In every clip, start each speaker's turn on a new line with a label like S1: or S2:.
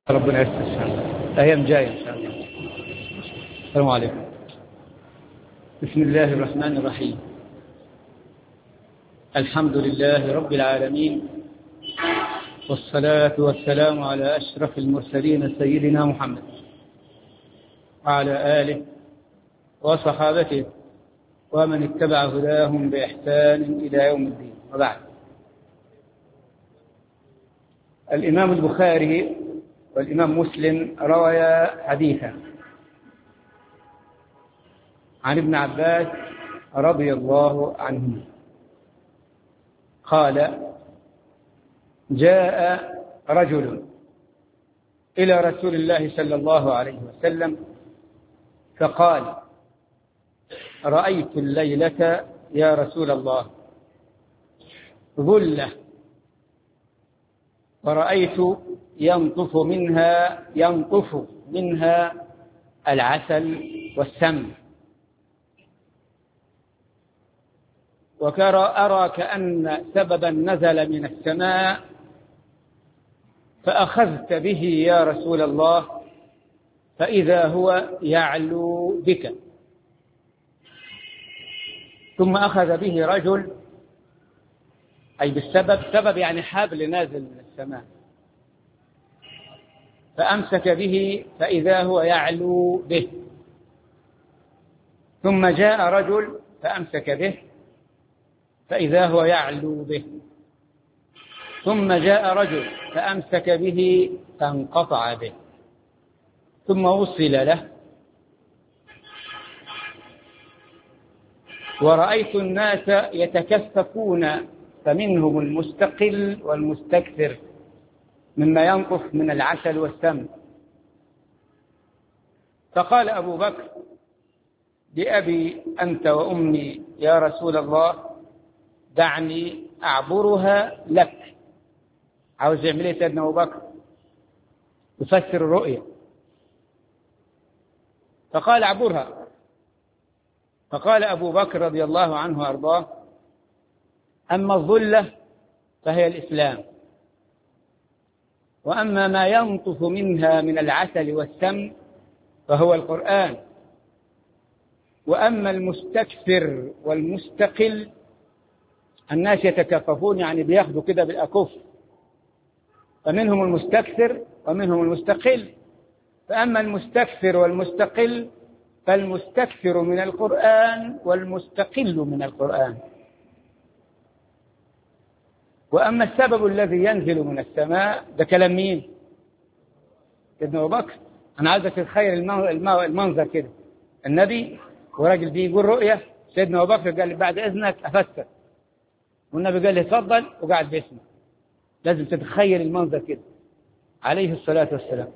S1: ربنا يستر إن شاء الله الأيام جاية إن شاء الله السلام عليكم بسم الله الرحمن الرحيم الحمد لله رب العالمين والصلاة والسلام على أشرف المرسلين سيدنا محمد وعلى آله وصحابته ومن اتبع هداهم بإحسان إلى يوم الدين وبعد الإمام البخاري والإمام مسلم رويا حديثا عن ابن عباس رضي الله عنهما قال جاء رجل إلى رسول الله صلى الله عليه وسلم فقال رأيت الليلة يا رسول الله ظلة ورأيت ينطف منها ينطف منها العسل والسم وكرى أرى كأن سببا نزل من السماء فأخذت به يا رسول الله فإذا هو يعلو بك ثم أخذ به رجل أي بالسبب سبب يعني حبل نازل من السماء فأمسك به فإذا هو يعلو به ثم جاء رجل فأمسك به فإذا هو يعلو به ثم جاء رجل فأمسك به فانقطع به ثم وصل له ورأيت الناس يتكففون فمنهم المستقل والمستكثر مما ينقص من العسل والسم فقال أبو بكر بأبي أنت وأمي يا رسول الله دعني أعبرها لك عاوز يعمل ايه سيدنا أبو بكر يفسر الرؤيا فقال اعبرها فقال أبو بكر رضي الله عنه وأرضاه أما الظلة فهي الإسلام وأما ما ينطف منها من العسل والسم فهو القرآن وأما المستكثر والمستقل الناس يتكففون يعني بياخدوا كده بالأكف فمنهم المستكثر ومنهم المستقل فأما المستكثر والمستقل فالمستكثر من القرآن والمستقل من القرآن وأما السبب الذي ينزل من السماء ده كلام مين؟ ابن أبو بكر أنا عايزك تتخيل المنظر كده النبي وراجل دي يقول رؤية سيدنا أبو بكر قال لي بعد إذنك أفسر والنبي قال لي اتفضل وقعد باسمه لازم تتخيل المنظر كده عليه الصلاة والسلام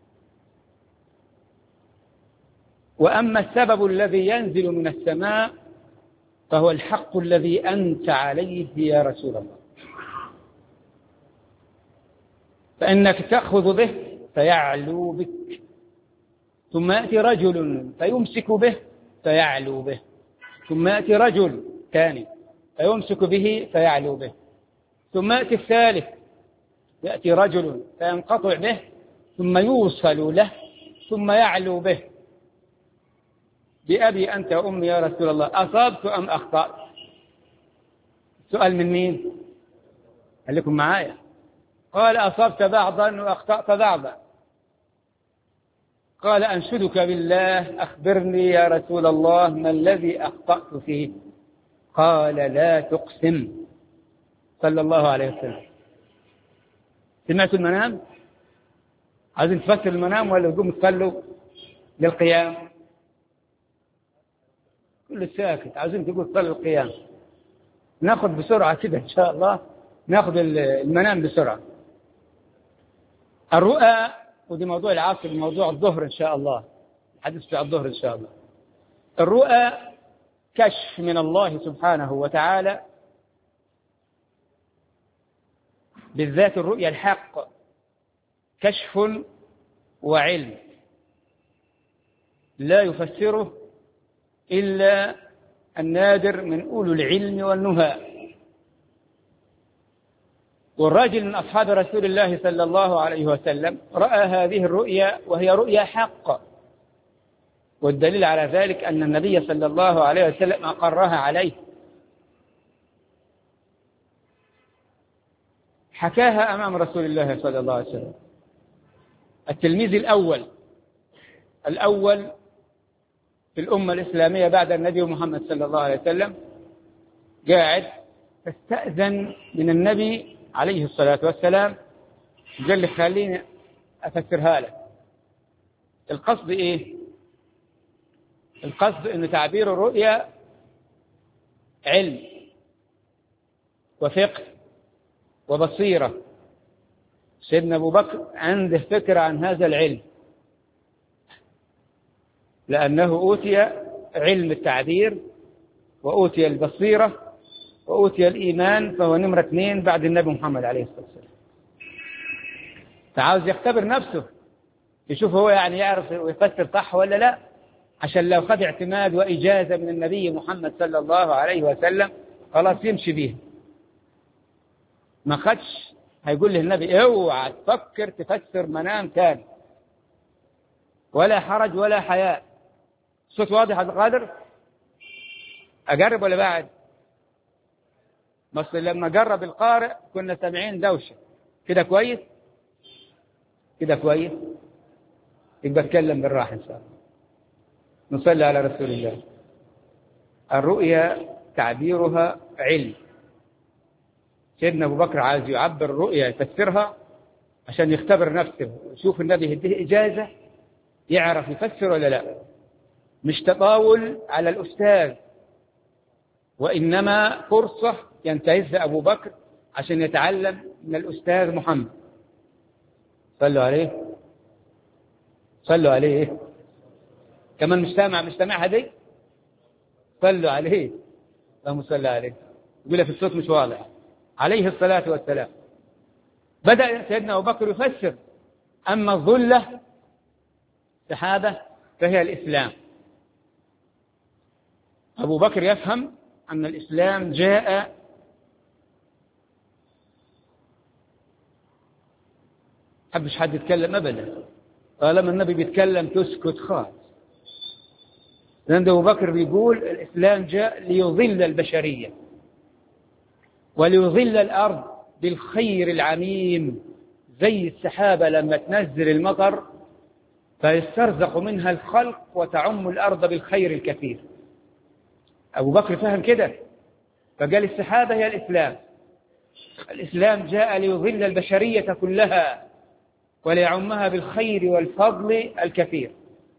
S1: وأما السبب الذي ينزل من السماء فهو الحق الذي أنت عليه يا رسول الله فإنك تأخذ به فيعلو بك ثم يأتي رجل فيمسك به فيعلو به ثم يأتي رجل ثاني فيمسك به فيعلو به ثم يأتي الثالث يأتي رجل فينقطع به ثم يوصل له ثم يعلو به بأبي أنت وأمي يا رسول الله أصبت أم أخطأت سؤال من مين قال لكم معايا قال أصبت بعضا وأخطأت بعضا قال أنشدك بالله أخبرني يا رسول الله ما الذي أخطأت فيه قال لا تقسم صلى الله عليه وسلم سمعتوا المنام عايزين تفسر المنام ولا تقوم تصلوا للقيام كل ساكت عايزين تقول صلوا القيام ناخذ بسرعة كده إن شاء الله ناخذ المنام بسرعة الرؤى ودي موضوع العصر موضوع الظهر إن شاء الله الحديث بتاع الظهر إن شاء الله الرؤى كشف من الله سبحانه وتعالى بالذات الرؤيا الحق كشف وعلم لا يفسره إلا النادر من أولو العلم والنهى والراجل من أصحاب رسول الله صلى الله عليه وسلم رأى هذه الرؤيا وهي رؤيا حق والدليل على ذلك أن النبي صلى الله عليه وسلم أقرها عليه حكاها أمام رسول الله صلى الله عليه وسلم التلميذ الأول الأول في الأمة الإسلامية بعد النبي محمد صلى الله عليه وسلم قاعد فاستأذن من النبي عليه الصلاة والسلام قال لي خليني أفسرها لك القصد إيه القصد أن تعبير الرؤيا علم وفقه وبصيرة سيدنا أبو بكر عنده فكرة عن هذا العلم لأنه أوتي علم التعبير وأوتي البصيرة وأوتي الإيمان فهو نمرة اثنين بعد النبي محمد عليه الصلاة والسلام فعاوز يختبر نفسه يشوف هو يعني يعرف ويفسر صح ولا لا عشان لو خد اعتماد وإجازة من النبي محمد صلى الله عليه وسلم خلاص يمشي بيها ما خدش هيقول له النبي اوعى تفكر تفسر منام تاني ولا حرج ولا حياء صوت واضح عبد القادر اجرب ولا بعد بس لما جرب القارئ كنا سامعين دوشه كده كويس كده كويس يبقى اتكلم بالراحه ان شاء الله نصلي على رسول الله الرؤيا تعبيرها علم سيدنا ابو بكر عايز يعبر الرؤيا يفسرها عشان يختبر نفسه يشوف النبي يديه اجازه يعرف يفسر ولا لا مش تطاول على الاستاذ وانما فرصه ينتهزها ابو بكر عشان يتعلم من الاستاذ محمد صلوا عليه صلوا عليه كمان مش سامع مش سامعها دي صلوا عليه اللهم صل عليه يقول في الصوت مش واضح عليه الصلاة والسلام بدأ سيدنا أبو بكر يفسر أما الظلة سحابة فهي الإسلام أبو بكر يفهم أن الإسلام جاء حبش حد يتكلم أبدا طالما النبي بيتكلم تسكت خالص لأن أبو بكر بيقول الإسلام جاء ليظل البشرية وليظل الأرض بالخير العميم زي السحابة لما تنزل المطر فيسترزق منها الخلق وتعم الأرض بالخير الكثير أبو بكر فهم كده فقال السحابة هي الإسلام الإسلام جاء ليظل البشرية كلها وليعمها بالخير والفضل الكثير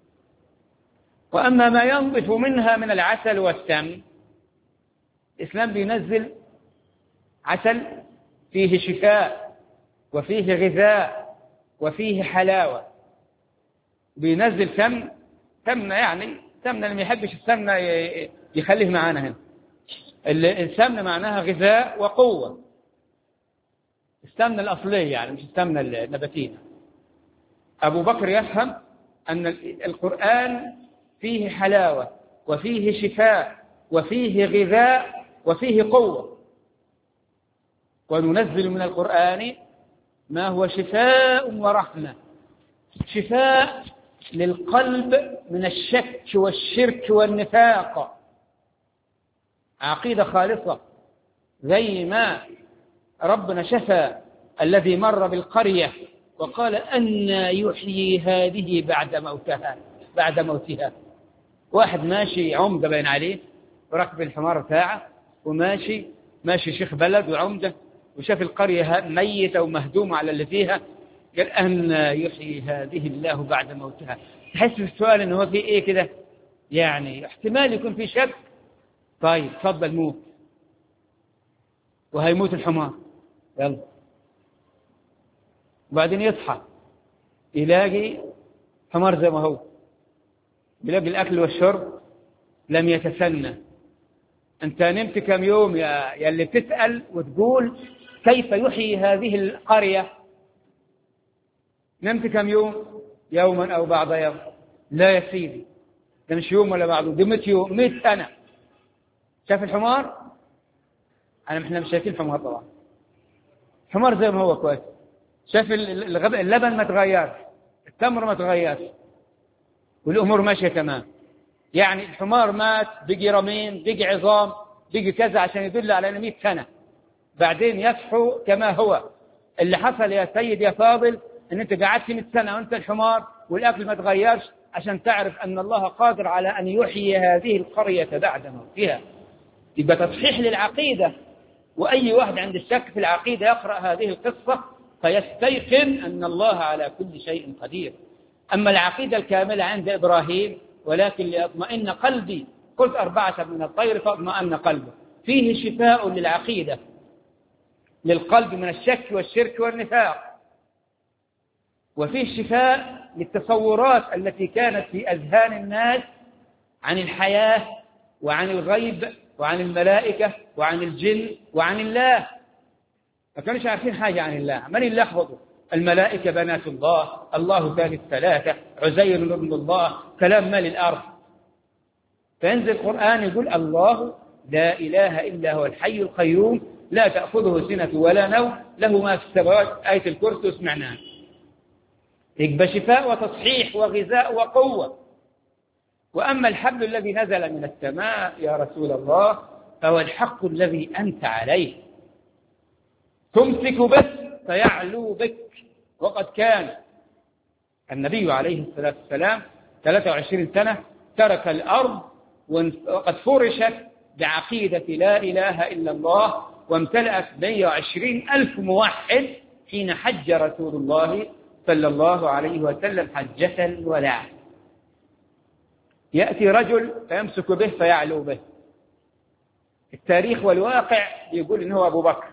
S1: وأما ما ينضف منها من العسل والسم الإسلام بينزل عسل فيه شفاء وفيه غذاء وفيه حلاوة بينزل سمن سمنة يعني سمنة اللي ما يحبش السمنة يخليه معانا هنا السمنة معناها غذاء وقوة السمنة الأصلية يعني مش السمنة النباتية أبو بكر يفهم أن القرآن فيه حلاوة وفيه شفاء وفيه غذاء وفيه قوة وننزل من القرآن ما هو شفاء ورحمة شفاء للقلب من الشك والشرك والنفاق عقيدة خالصة زي ما ربنا شفى الذي مر بالقرية وقال أن يحيي هذه بعد موتها بعد موتها واحد ماشي عمدة بين عليه وركب الحمار بتاعه وماشي ماشي شيخ بلد وعمدة وشاف القرية ميتة ومهدومة على اللي فيها قال أن يحيي هذه الله بعد موتها تحس في السؤال إن هو في إيه كده يعني احتمال يكون في شك طيب تفضل موت وهيموت الحمار يلا وبعدين يصحى يلاقي حمار زي ما هو يلاقي الأكل والشرب لم يتسنى أنت نمت كم يوم يا, يا اللي بتسأل وتقول كيف يحيي هذه القرية نمت كم يوم يوما أو بعض يوم لا يا سيدي ده مش يوم ولا بعض ده 100 يوم 100 سنة شاف الحمار أنا احنا مش شايفين الحمار طبعا حمار زي ما هو كويس شاف اللبن ما تغيرش التمر ما تغيرش والأمور ماشية تمام يعني الحمار مات بقي رمين بقي عظام بقي كذا عشان يدل على 100 سنة بعدين يصحو كما هو اللي حصل يا سيد يا فاضل ان انت قعدت 100 سنة وانت الحمار والاكل ما تغيرش عشان تعرف ان الله قادر على ان يحيي هذه القرية بعد موتها يبقى تصحيح للعقيدة واي واحد عند الشك في العقيدة يقرأ هذه القصة فيستيقن ان الله على كل شيء قدير اما العقيدة الكاملة عند ابراهيم ولكن ليطمئن قلبي قلت أربعة من الطير فاطمأن قلبه فيه شفاء للعقيدة للقلب من الشك والشرك والنفاق وفيه شفاء للتصورات التي كانت في أذهان الناس عن الحياة وعن الغيب وعن الملائكة وعن الجن وعن الله ما كانوش عارفين حاجة عن الله من يلخبطوا الملائكة بنات الله الله ثالث ثلاثة عزير ابن الله كلام مال الأرض فينزل القرآن يقول الله لا إله إلا هو الحي القيوم لا تأخذه سنة ولا نوم له ما في السماوات آية الكرسي سمعناها يبقى شفاء وتصحيح وغذاء وقوة وأما الحبل الذي نزل من السماء يا رسول الله فهو الحق الذي أنت عليه تمسك به فيعلو بك وقد كان النبي عليه الصلاة والسلام 23 سنة ترك الأرض وقد فرشت بعقيدة لا إله إلا الله وامتلأت 120 ألف موحد حين حج رسول الله صلى الله عليه وسلم حجة الوداع يأتي رجل فيمسك به فيعلو به التاريخ والواقع يقول إنه أبو بكر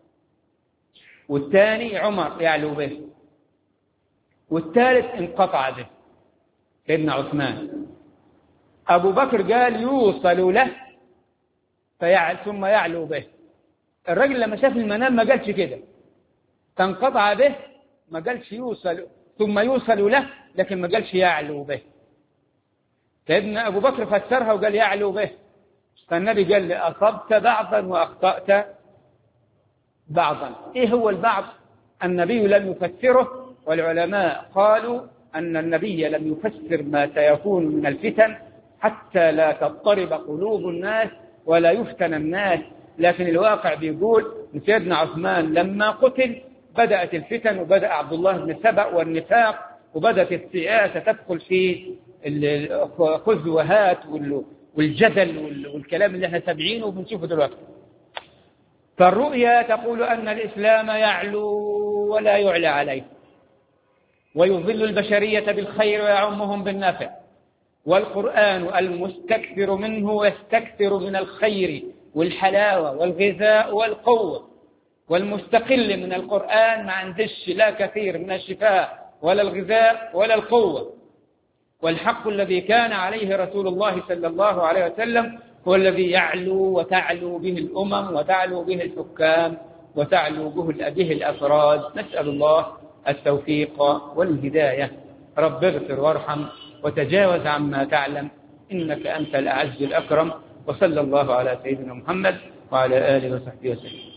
S1: والثاني عمر يعلو به والثالث انقطع به سيدنا عثمان أبو بكر قال يوصل له فيعل ثم يعلو به الرجل لما شاف المنام ما قالش كده تنقطع به ما قالش يوصل ثم يوصل له لكن ما قالش يعلو به سيدنا أبو بكر فسرها وقال يعلو به فالنبي قال لي أصبت بعضا وأخطأت بعضا إيه هو البعض النبي لم يفسره والعلماء قالوا أن النبي لم يفسر ما سيكون من الفتن حتى لا تضطرب قلوب الناس ولا يفتن الناس لكن الواقع بيقول ان سيدنا عثمان لما قتل بدأت الفتن وبدأ عبد الله بن سبأ والنفاق وبدأت السياسة تدخل في الخذ وهات والجدل والكلام اللي احنا سامعينه وبنشوفه دلوقتي فالرؤيا تقول أن الإسلام يعلو ولا يعلى عليه ويظل البشرية بالخير ويعمهم بالنفع والقرآن المستكثر منه يستكثر من الخير والحلاوة والغذاء والقوة والمستقل من القرآن ما عندش لا كثير من الشفاء ولا الغذاء ولا القوة والحق الذي كان عليه رسول الله صلى الله عليه وسلم هو الذي يعلو وتعلو به الأمم وتعلو به الحكام وتعلو به به الأفراد نسأل الله التوفيق والهداية رب اغفر وارحم وتجاوز عما تعلم إنك أنت الأعز الأكرم وصلى الله على سيدنا محمد وعلى آله وصحبه وسلم